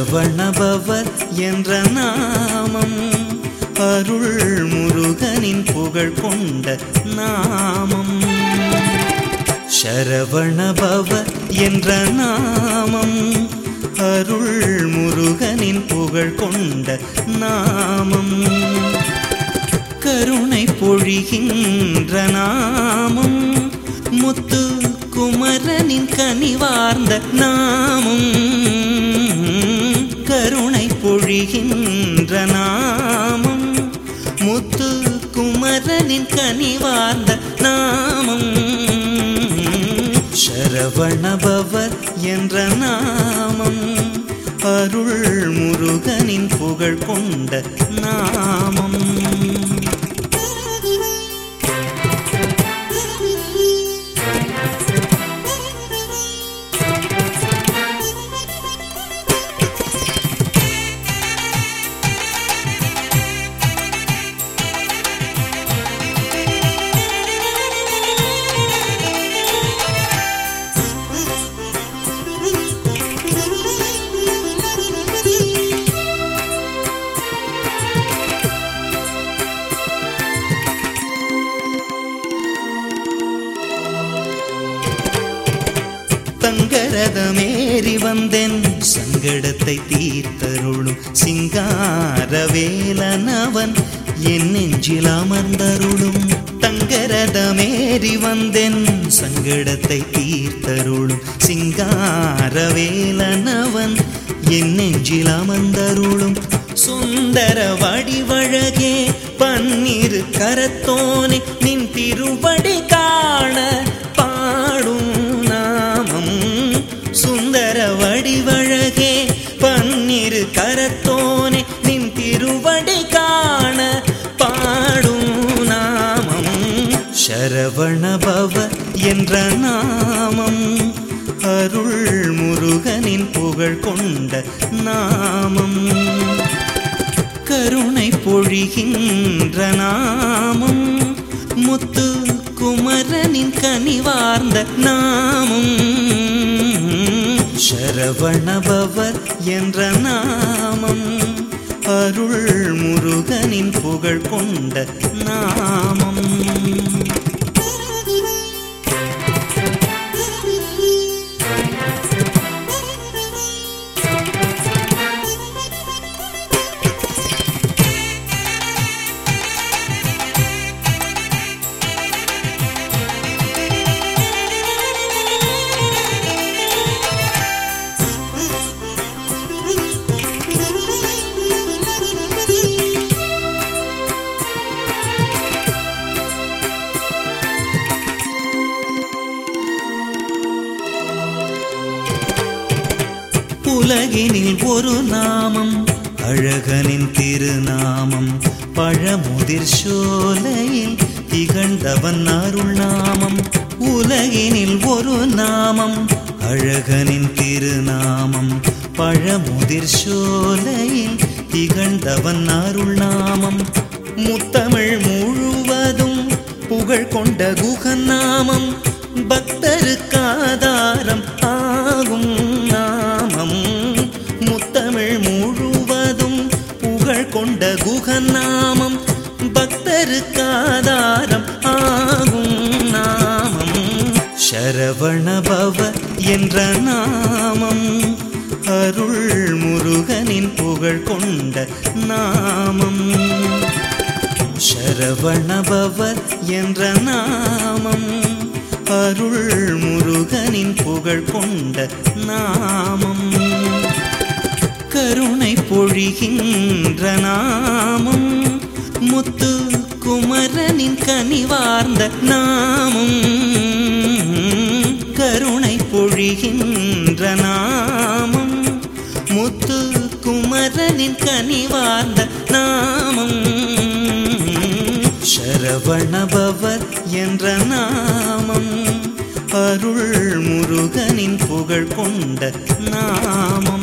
சரவணபவர் என்ற நாமம் அருள் முருகனின் புகழ் கொண்ட நாமம் சரவணபவ என்ற நாமம் அருள் முருகனின் புகழ் கொண்ட நாமம் கருணை பொழிகின்ற நாமம் முத்து குமரனின் கனிவார்ந்த நாமம் கருணை பொழிகின்ற நாமம் முத்து குமரனின் கனிவார்ந்த நாமம் சரவணபவர் என்ற நாமம் அருள் முருகனின் புகழ் கொண்ட நாமம் தங்கரதமேறி வந்தேன் சங்கடத்தை தீர்த்தருளும் சிங்காரவேலனவன் என் நெஞ்சில் அமர்ந்தருளும் தங்கரதமேறி வந்தேன் சங்கடத்தை தீர்த்தருளும் சிங்காரவேலனவன் என் நெஞ்சில் அமர்ந்தருளும் சுந்தர வடிவழகே பன்னிரு கரத்தோனே நின் திருவடி காண பாடும் நாமம் சுந்தர வடிவழகே பன்னிரு கரத்தோனே நின் திருவடி காண பாடும் நாமம் சரவணபவ என்ற நாமம் அருள் முருகனின் புகழ் கொண்ட நாமம் கருணை பொழிகின்ற நாமம் முத்து குமரனின் கனிவார்ந்த நாமம் சரவணபவர் என்ற நாமம் அருள் முருகனின் புகழ் கொண்ட நாமம் உலகினில் ஒரு நாமம் அழகனின் திருநாமம் பழமுதிர் சோலையில் திகழ்ந்தவன் அருள் நாமம் உலகினில் ஒரு நாமம் அழகனின் திருநாமம் பழமுதிர் சோலையில் திகழ்ந்தவன் அருள் நாமம் முத்தமிழ் முழுவதும் புகழ் கொண்ட குகன் நாமம் பக்தருக்கு ஆதாரம் ஆகும் நாமம் முத்தமிழ் முழுவதும் புகழ் கொண்ட குகன் நாமம் பக்தருக்கு ஆதாரம் ஆகும் நாமம் சரவணபவ என்ற நாமம் அருள் முருகனின் புகழ் கொண்ட நாமம் சரவணபவர் என்ற நாமம் அருள் முருகனின் புகழ் கொண்ட நாமம் கருணை பொழிகின்ற நாமம் முத்து குமரனின் கனிவார்ந்த நாமம் கருணை பொழிகின்ற நாமம் முத்து குமரனின் கனிவார்ந்த நாமம் சரவணபவர் என்ற நாமம் அருள் முருகனின் புகழ் கொண்ட நாமம்